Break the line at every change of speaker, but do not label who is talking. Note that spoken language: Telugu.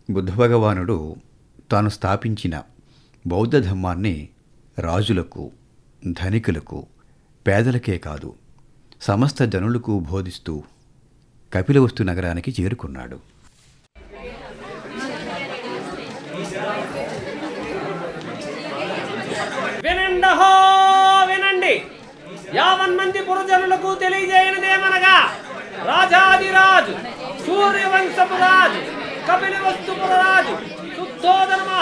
బుద్ధ భగవానుడు తాను స్థాపించిన బౌద్ధ ధర్మాన్ని రాజులకు ధనికులకు పేదలకే కాదు సమస్త జనులకు బోధిస్తూ కపిలవస్తు నగరానికి చేరుకున్నాడు
వినండహో వినండి యావన్ మంది పురజనులకు తెలియజేయనిదేమనగా రాజాదిరాజు సూర్యవంశపు రాజు కపిలవస్తుపుర రాజు శుద్ధోదన